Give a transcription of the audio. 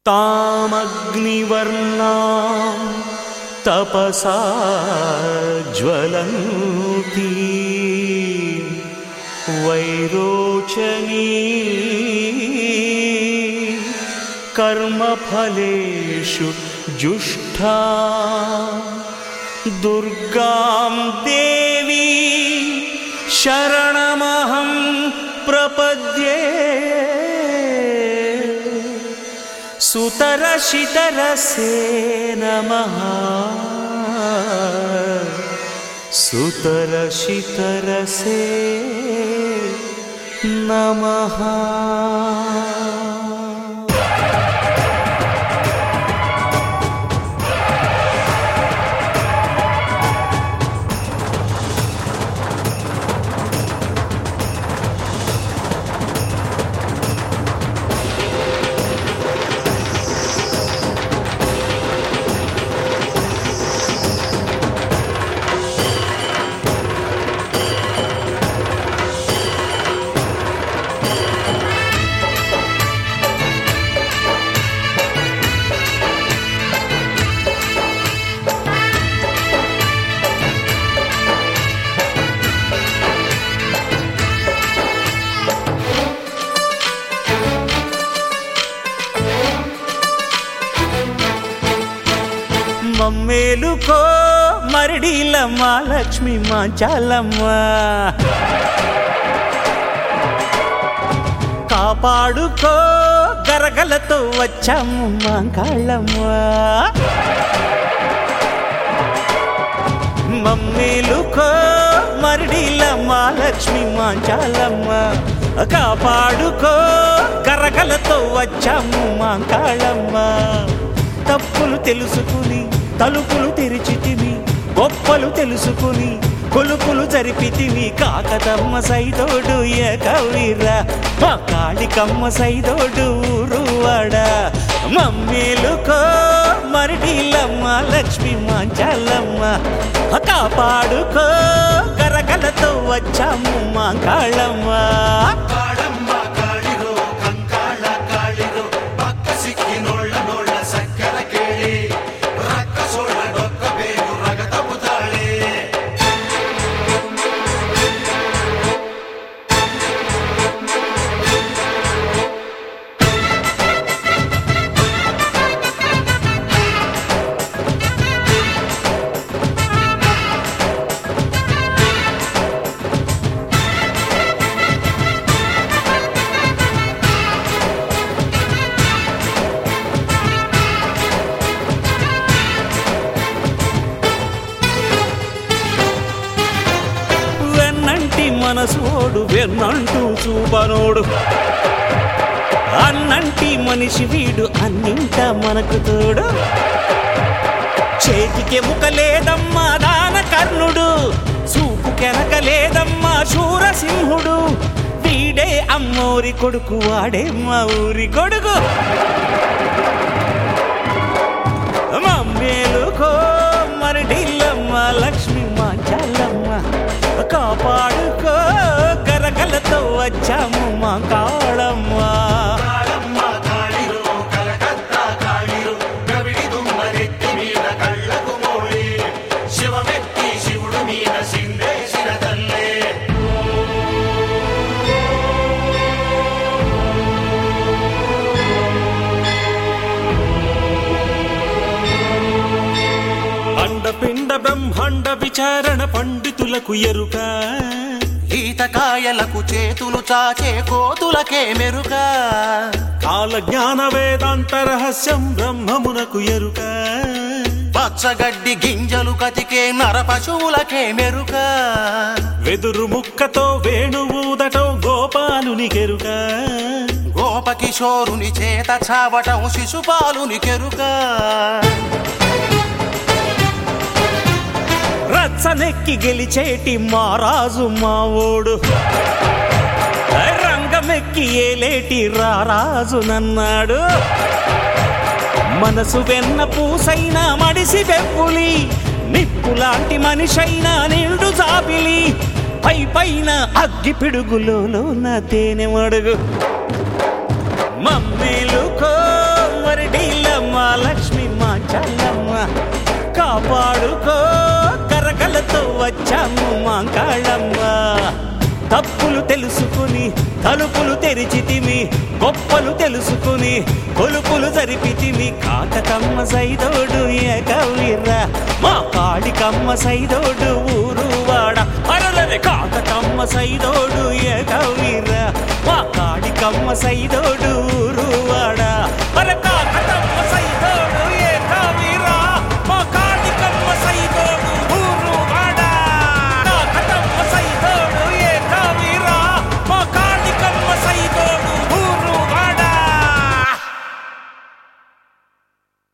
तामग्निवर्णां तपसा ज्वलन्ती वैरोचनी कर्मफलेषु जुष्ठा दुर्गां देवी शरणमहं प्रपद्ये सुतरशितरसे नमः सुतरशितरसे नमः మమ్మేలుకో మరిడీలమ్మ లక్ష్మి మాంచాలమ్మ కాపాడుకో గరగలతో వచ్చాము మాంకాళ్ళమ్మ మమ్మేలుకో మరిడీలమ్మ లక్ష్మి మాంచాలమ్మ కాపాడుకో గరగలతో వచ్చాము మాంకాళ్ళమ్మ తప్పులు తెలుసుకుని తలుపులు తెరిచితివి గొప్పలు తెలుసుకుని కొలుపులు జరిపితివి కాకతమ్మ సైదోడు ఏ కవిరా మా కాళికమ్మ సైదోడు ఊరువాడ మమ్మీలుకో మరిడీలమ్మ లక్ష్మి మాంచాలమ్మ కాపాడుకో కరకలతో వచ్చాము మా కాళ్ళమ్మ ಕಾಳಮ್ಮ ಕಾಳಿರೋ ಕಂಕಾಳ ಕಾಳಿರೋ ಪಕ್ಕ ಸಿಕ್ಕಿ ನೋಳ್ಳ ನೋಳ್ಳ ಸಕ್ಕರ ಕೇಳಿ ರಕ್ಕ ಸೋಳ್ಳ ಡೊಕ್ಕ ಬೇರು ರಗತ ಬುತಾಳೆ వెన్నంటి మనసోడు వెన్నంటూ చూపనోడు అన్నంటి మనిషి వీడు అన్నింట మనకు తోడు చేతికి ముక లేదమ్మా దాన కర్ణుడు చూపు కెనక లేదమ్మా శూరసింహుడు వీడే అమ్మోరి కొడుకు వాడే మా ఊరి కొడుకు మమ్మేలుకో మరిడిల్లమ్మ లక్ష్మి మా చల్లమ్మ కాపాడుకో గరగలతో వచ్చాము మా కాళమ్మ ಕಾಳಮ್ಮ ಕಾಳಿರೋ ಕಲಕತ್ತಾ ಕಾಳಿರೋ ಗವಿಡಿದು ಮರೆತ್ತಿ ಮೀನ ಕಳ್ಳಕು ಮೋಳಿ ಶಿವಮೆತ್ತಿ ಶಿವುಡು ಮೀನ ಸಿಂಧೇಶಿನ ತಲ್ಲೇ అండపిండ బ్రహ్మాండ విచారణ పండితులకు ఎరుక ఈతకాయలకు చేతులు చాచే కోతులకే మెరుక కాల జ్ఞాన వేదాంత రహస్యం బ్రహ్మమునకు ఎరుక పచ్చగడ్డి గింజలు కతికే నర పశువులకే మెరుక వెదురు ముక్కతో వేణువుదటం గోపాలునికెరుక గోపకిషోరుని చేత చావటం శిశుపాలుని కెరుక రచ్చనెక్కి గెలిచేటి మారాజు మావోడు రంగమెక్కి ఏలేటి రారాజు నన్నాడు మనసు వెన్న పూసైన మడిసి వెప్పులి నిప్పులాంటి మనిషైనా నిండు జాబిలి పై పైన అగ్గి పిడుగులో నా తేనె మడుగు మమ్మీలు కోమరిడి తెలుసుకుని తలుపులు తెరిచితిమి గొప్పలు తెలుసుకుని కొలుపులు జరిపితిమి కాకతమ్మ సైదోడు ఏకవీర్రా మా కాళికమ్మ సైదోడు ఊరు వాడ అరలరే కాకతమ్మ సైదోడు ఏకవీర్రా మా కాళికమ్మ సైదోడు ఊరు